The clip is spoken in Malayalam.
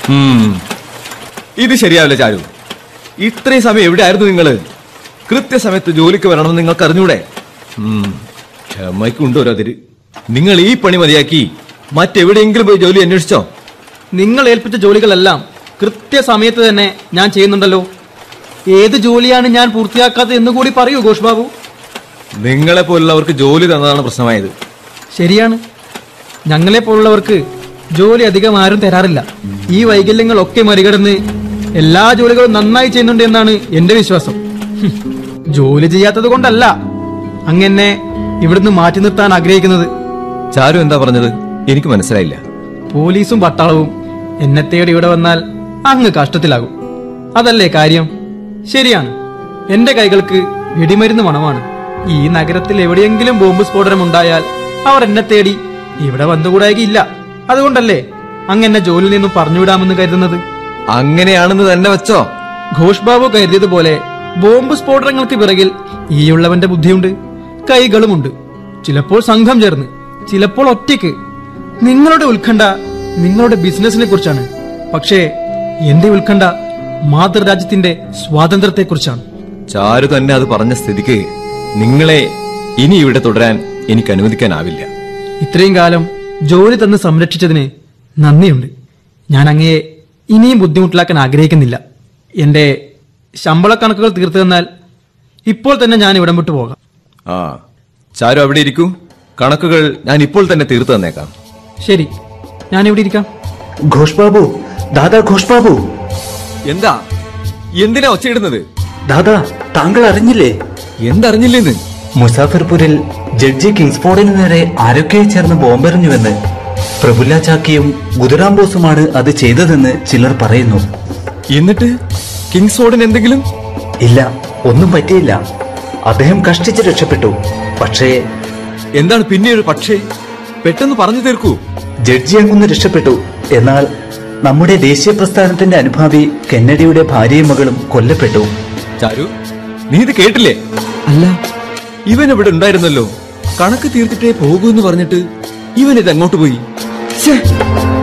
ഉം. ഇത് ശരിയാവില്ല ചാരു ഇത്രയും സമയം എവിടെയായിരുന്നു നിങ്ങള് കൃത്യസമയത്ത് ജോലിക്ക് വരണമെന്ന് നിങ്ങൾക്ക് അറിഞ്ഞൂടെ ഉം. ക്ഷമയ്ക്കുണ്ട് ഓരോതിര് നിങ്ങൾ ഈ പണി മതിയാക്കി മറ്റെവിടെയെങ്കിലും പോയി ജോലി അന്വേഷിച്ചോ നിങ്ങൾ ഏൽപ്പിച്ച ജോലികളെല്ലാം കൃത്യസമയത്ത് തന്നെ ഞാൻ ചെയ്യുന്നുണ്ടല്ലോ ഏത് ജോലിയാണ് ഞാൻ പൂർത്തിയാക്കാത്തത് എന്ന് കൂടി പറയൂ ഘോഷ് ബാബു നിങ്ങളെ പോലുള്ളവർക്ക് ജോലി തന്നതാണ് പ്രശ്നമായത് ശരിയാണ് ഞങ്ങളെ പോലുള്ളവർക്ക് ജോലി അധികം ആരും തരാറില്ല ഈ വൈകല്യങ്ങളൊക്കെ മറികടന്ന് എല്ലാ ജോലികളും നന്നായി ചെയ്യുന്നുണ്ട് എന്നാണ് എന്റെ വിശ്വാസം ഹും. ജോലി ചെയ്യാത്തത് കൊണ്ടല്ല അങ്ങനെ ഇവിടുന്ന് മാറ്റി നിർത്താൻ ആഗ്രഹിക്കുന്നത് ചാരു എന്താ പറഞ്ഞത് എനിക്ക് മനസ്സിലായില്ല പോലീസും പട്ടാളവും എന്നെ തേടി ഇവിടെ വന്നാൽ അങ്ങ് കഷ്ടത്തിലാകും അതല്ലേ കാര്യം ശരിയാണ് എന്റെ കൈകൾക്ക് വെടിമരുന്ന് മണമാണ് ഈ നഗരത്തിൽ എവിടെയെങ്കിലും ബോംബ് സ്ഫോടനം ഉണ്ടായാൽ അവർ എന്നെ തേടി ഇവിടെ വന്നുകൂടായില്ല അതുകൊണ്ടല്ലേ അങ്ങ് എന്നെ ജോലിയിൽ നിന്നും പറഞ്ഞുവിടാമെന്ന് കരുതുന്നത് അങ്ങനെയാണെന്ന് തന്നെ വെച്ചോ ഘോഷ് ബാബു കരുതിയതുപോലെ ബോംബ് സ്ഫോടനങ്ങൾക്ക് പിറകിൽ ഈയുള്ളവന്റെ ബുദ്ധിയുണ്ട് കൈകളുമുണ്ട് ചിലപ്പോൾ സംഘം ചേർന്ന് ചിലപ്പോൾ ഒറ്റയ്ക്ക് നിങ്ങളുടെ ഉത്കണ്ഠ നിങ്ങളുടെ ബിസിനസിനെ കുറിച്ചാണ് പക്ഷേ എന്റെ ഉത്കണ്ഠ മാതൃരാജ്യത്തിന്റെ സ്വാതന്ത്ര്യത്തെക്കുറിച്ചാണ് ചാരു തന്നെ അത് പറഞ്ഞ സ്ഥിതിക്ക് നിങ്ങളെ ഇനി ഇവിടെ തുടരാൻ എനിക്ക് അനുവദിക്കാനാവില്ല ഇത്രയും കാലം ജോലി തന്ന് സംരക്ഷിച്ചതിന് നന്ദിയുണ്ട് ഞാൻ അങ്ങയെ ഇനിയും ബുദ്ധിമുട്ടിലാക്കാൻ ആഗ്രഹിക്കുന്നില്ല എന്റെ ശമ്പള കണക്കുകൾ തീർത്തു തന്നാൽ ഇപ്പോൾ തന്നെ ഞാൻ ഇവിടം വിട്ടു പോകാം ആ ചാരു അവിടെ ഇരിക്കൂ കണക്കുകൾ ഞാൻ ഇപ്പോൾ തന്നെ തീർത്തു തന്നേക്കാം ശരി ഞാൻ ഇവിടെ ഇരിക്കാം ഘോഷ് ബാബു ദാദാ ഘോഷ് ബാബു എന്താ എന്തിനാ ഒച്ചയിടുന്നത് ദാദാ താങ്കൾ അറിഞ്ഞില്ലേ എന്തറിഞ്ഞില്ലെന്ന് മുസാഫർപൂരിൽ ജഡ്ജി കിങ്സ്ഫോർഡിന് നേരെ ആരൊക്കെ ചേർന്ന് ബോംബെറിഞ്ഞുവെന്ന് പ്രഫുല്ല ചാക്കിയും ഗുജറാം ബോസുമാണ് അത് ചെയ്തതെന്ന് ചിലർ പറയുന്നു എന്നിട്ട് കിങ്സ്ഫോർഡിന് എന്തെങ്കിലും ഇല്ല ഒന്നും പറ്റിയില്ല അദ്ദേഹം കഷ്ടിച്ച് രക്ഷപ്പെട്ടു പക്ഷേ എന്താണ് പിന്നെ ഒരു പക്ഷേ പെട്ടെന്ന് പറഞ്ഞു തീർക്കൂ ജഡ്ജി അങ്ങൊന്ന് രക്ഷപ്പെട്ടു എന്നാൽ നമ്മുടെ ദേശീയ പ്രസ്ഥാനത്തിന്റെ അനുഭാവി കെന്നഡിയുടെ ഭാര്യയും മകളും കൊല്ലപ്പെട്ടു ചാരു നീ ഇത് കേട്ടില്ലേ അല്ല ഇവൻ ഇവിടെ ഉണ്ടായിരുന്നല്ലോ കണക്ക് തീർത്തിട്ടേ പോകൂ എന്ന് പറഞ്ഞിട്ട് ഇവൻ ഇത് അങ്ങോട്ട് പോയി ഛേ,